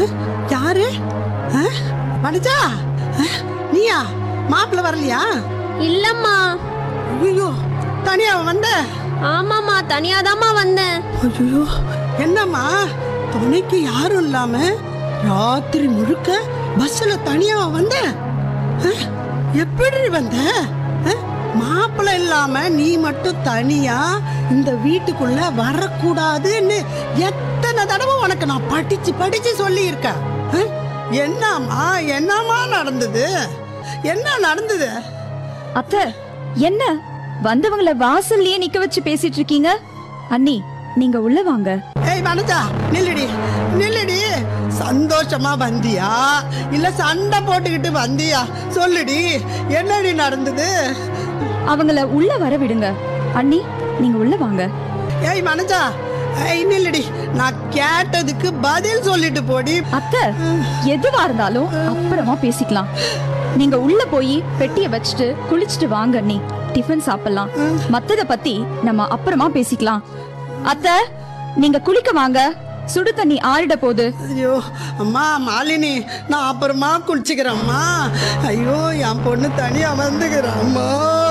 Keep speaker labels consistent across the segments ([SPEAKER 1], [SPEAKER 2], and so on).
[SPEAKER 1] யாரு ஆ? வனஜா ஆ? நீயா மாப்பிள்ள வரலையா
[SPEAKER 2] இல்லம்மா
[SPEAKER 1] ஐயோ தனியா வந்த
[SPEAKER 2] ஆமாம்மா தனியாதாம்மா வந்தேன்
[SPEAKER 1] ஐயோ என்னம்மா துணைக்கு யாரும் இல்லாம ராத்திரி முழுக்க பஸ்ல தனியா வந்த ஆ? எப்படி வந்த ஆ? மாப்பிள்ளை இல்லாம நீ மட்டும் தனியா இந்த வீட்டுக்குள்ள வரக்கூடாதுன்னு எத்தனை தடவை உனக்கு நான் படிச்சு படிச்சு சொல்லியிருக்கேன் ஆ? என்னம்மா என்னம்மா நடந்தது என்ன நடந்தது
[SPEAKER 3] அத்த என்ன வந்தவங்கள வாசல்லயே நிக்க வச்சு பேசிட்டு இருக்கீங்க அண்ணி நீங்க உள்ள வாங்க
[SPEAKER 1] ஏய் வனஜா நில்லுடி நில்லுடி சந்தோஷமா வந்தியா இல்ல சண்டை போட்டுக்கிட்டு வந்தியா சொல்லுடி என்னடி நடந்தது
[SPEAKER 3] அவங்கள உள்ள வர விடுங்க அண்ணி நீங்க உள்ள வாங்க
[SPEAKER 1] ஏய் வனஜா ஏய் நில்லுடி நான் கேட்டதுக்கு பதில் சொல்லிட்டு போடி
[SPEAKER 3] அத்த எதுவா இருந்தாலும் அப்புறமா பேசிக்கலாம் நீங்க உள்ள போய் பெட்டிய வச்சுட்டு குளிச்சுட்டு வாங்க அண்ணி டிஃபன் சாப்பிடலாம் மத்தத பத்தி நம்ம அப்புறமா பேசிக்கலாம் அத்த நீங்க குளிக்க வாங்க சுடு தண்ணி ஆறிட போகுது
[SPEAKER 1] ஐயோ அம்மா மாலினி நான் அப்புறமா குளிச்சுக்கிறேம்மா ஐயோ என் பொண்ணு தனியா வந்துக்கிறேம்மா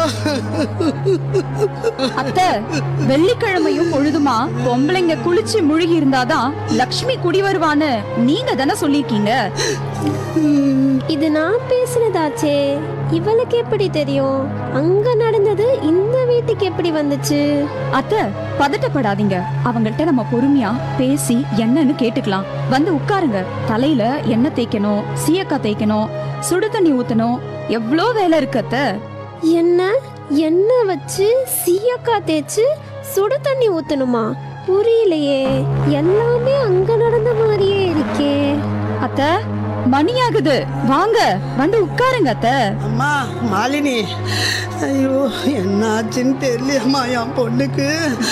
[SPEAKER 3] அத்த வெள்ளிக்கிழமையும் பொழுதுமா பொம்பளைங்க குளிச்சு முழுகி இருந்தாதான் லக்ஷ்மி குடி வருவான்னு நீங்க தானே சொல்லிருக்கீங்க
[SPEAKER 2] இது நான் பேசுனதாச்சே இவளுக்கு எப்படி தெரியும் அங்க நடந்தது இந்த வீட்டுக்கு எப்படி வந்துச்சு
[SPEAKER 3] அத்த பதட்டப்படாதீங்க அவங்கள்ட்ட நம்ம பொறுமையா பேசி என்னன்னு கேட்டுக்கலாம் வந்து உட்காருங்க தலையில எண்ணெய் தேய்க்கணும் சீயக்காய் தேய்க்கணும் சுடு தண்ணி ஊத்தணும் எவ்வளோ வேலை இருக்கு அத்த
[SPEAKER 2] என்ன எண்ணெய் வச்சு சீயக்கா தேய்ச்சு சுடு தண்ணி ஊத்தணுமா புரியலையே எல்லாமே அங்க நடந்த மாதிரியே இருக்கே
[SPEAKER 3] அத்த மணியாகுது வாங்க வந்து உட்காருங்க அத்த
[SPEAKER 1] அம்மா மாலினி ஐயோ என்னாச்சுன்னு தெரியலையம்மா என் பொண்ணுக்கு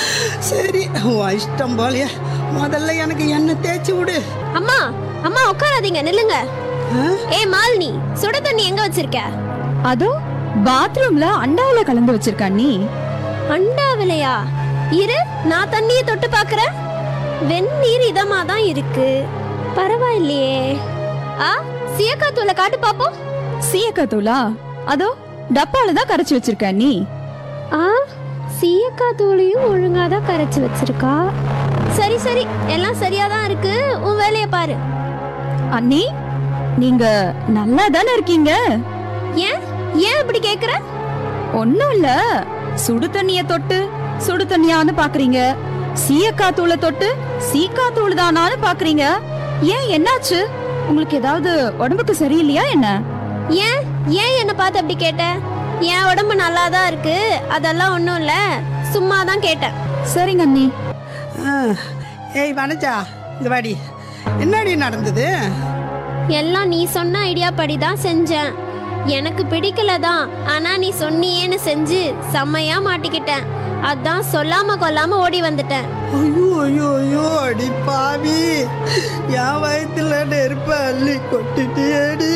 [SPEAKER 1] சரி உன் இஷ்டம் போலயே முதல்ல எனக்கு எண்ணெய் தேய்ச்சி விடு
[SPEAKER 2] அம்மா அம்மா உட்காராதீங்க நில்லுங்க
[SPEAKER 1] ஆ?
[SPEAKER 2] ஏய் மாலினி சுடு தண்ணி எங்க வச்சிருக்க
[SPEAKER 3] அதோ பாத்ரூம்ல அண்டாவில கலந்து வச்சிருக்கா நீ
[SPEAKER 2] அண்டாவிலையா இரு நான் தண்ணியை தொட்டு பார்க்கறேன் வெந்நீர் இதமா தான் இருக்கு பரவாயில்லையே ஆ சீயக்கா தூளை காட்டு பாப்போம்
[SPEAKER 3] சீயக்காய் தூளா அதோ டப்பால தான் கரைச்சு வச்சிருக்க நீ
[SPEAKER 2] ஆ சீயக்கா தூளையும் ஒழுங்கா தான் கரைச்சு வச்சிருக்கா சரி சரி எல்லாம் சரியா தான் இருக்கு உன் வேலையை பாரு
[SPEAKER 3] அண்ணி நீங்க நல்லா தானே இருக்கீங்க
[SPEAKER 2] ஏன் ஏன் இப்படி கேக்குற
[SPEAKER 3] ஒண்ணும் இல்ல சுடு தண்ணிய தொட்டு சுடு தண்ணியான்னு பாக்குறீங்க சீயக்கா தூளை தொட்டு சீக்கா தூள் தானான்னு பாக்குறீங்க ஏன் என்னாச்சு உங்களுக்கு ஏதாவது உடம்புக்கு சரியில்லையா என்ன
[SPEAKER 2] ஏன் ஏன் என்னை பார்த்து அப்படி கேட்ட என் உடம்பு நல்லா தான் இருக்கு அதெல்லாம் ஒன்றும் இல்லை சும்மா தான் கேட்டேன்
[SPEAKER 3] சரிங்க அண்ணி
[SPEAKER 1] ஆ. ஏய் வனஜா இந்த வாடி என்னடி நடந்தது
[SPEAKER 2] எல்லாம் நீ சொன்ன ஐடியா படி தான் செஞ்சேன் எனக்கு பிடிக்கல தான் ஆனா நீ சொன்னியேன்னு செஞ்சு செம்மையா மாட்டிக்கிட்டேன் அதான் சொல்லாம கொல்லாம ஓடி வந்துட்டேன்
[SPEAKER 1] ஐயோ ஐயோ ஐயோ அடி பாவி என் வயிற்றுல நெருப்ப அள்ளி கொட்டிட்டியேடி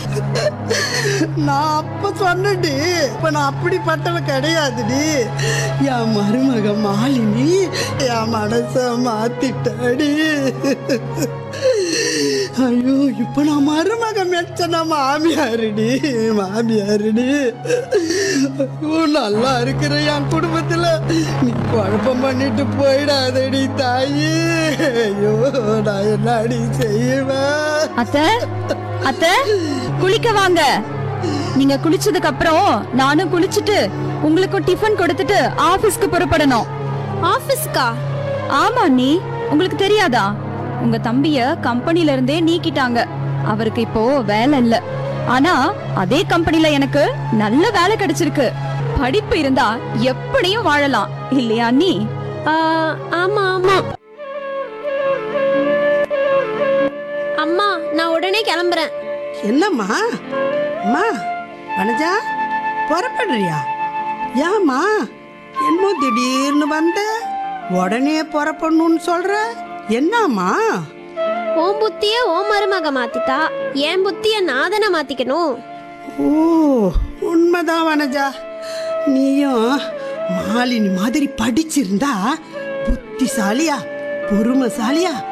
[SPEAKER 1] நான் அப்ப சொன்னடி இப்ப நான் அப்படிப்பட்டவ கிடையாதுடி என் மருமக மாலினி என் மனச மாத்திட்டாடி ஐயோ இப்ப நான் மருமக மெச்சன மாமியாருடி மாமியாருடி ஐயோ நல்லா இருக்கிற என் குடும்பத்துல நீ குழப்பம் பண்ணிட்டு போயிடாதடி தாயி ஐயோ நான் என்னடி செய்வேன்
[SPEAKER 3] அத்த அத்த குளிக்க வாங்க நீங்க குளிச்சதுக்கு அப்புறம் நானும் குளிச்சுட்டு உங்களுக்கும் டிஃபன் கொடுத்துட்டு ஆபீஸ்க்கு புறப்படணும்
[SPEAKER 2] ஆஃபீஸ்க்கா
[SPEAKER 3] ஆமா நீ உங்களுக்கு தெரியாதா உங்க தம்பிய கம்பெனில இருந்தே நீக்கிட்டாங்க அவருக்கு இப்போ வேலை இல்ல ஆனா அதே கம்பெனில எனக்கு நல்ல வேலை கிடைச்சிருக்கு படிப்பு இருந்தா எப்படியும் வாழலாம் இல்லையா நீ
[SPEAKER 2] ஆ, ஆமா ஆமா அம்மா நான் உடனே கிளம்புறேன்
[SPEAKER 1] என்னம்மா அம்மா வனஜா புறப்படுறியா ஏம்மா என்னமோ திடீர்னு வந்த உடனே புறப்படணும்னு சொல்ற என்னம்மா
[SPEAKER 2] உன் புத்திய உன் மருமக மாத்திட்டா என் புத்திய நான் தானே மாத்திக்கணும்
[SPEAKER 1] ஓ உண்மைதான் வனஜா நீயும் மாலினி மாதிரி படிச்சிருந்தா புத்திசாலியா பொறுமைசாலியா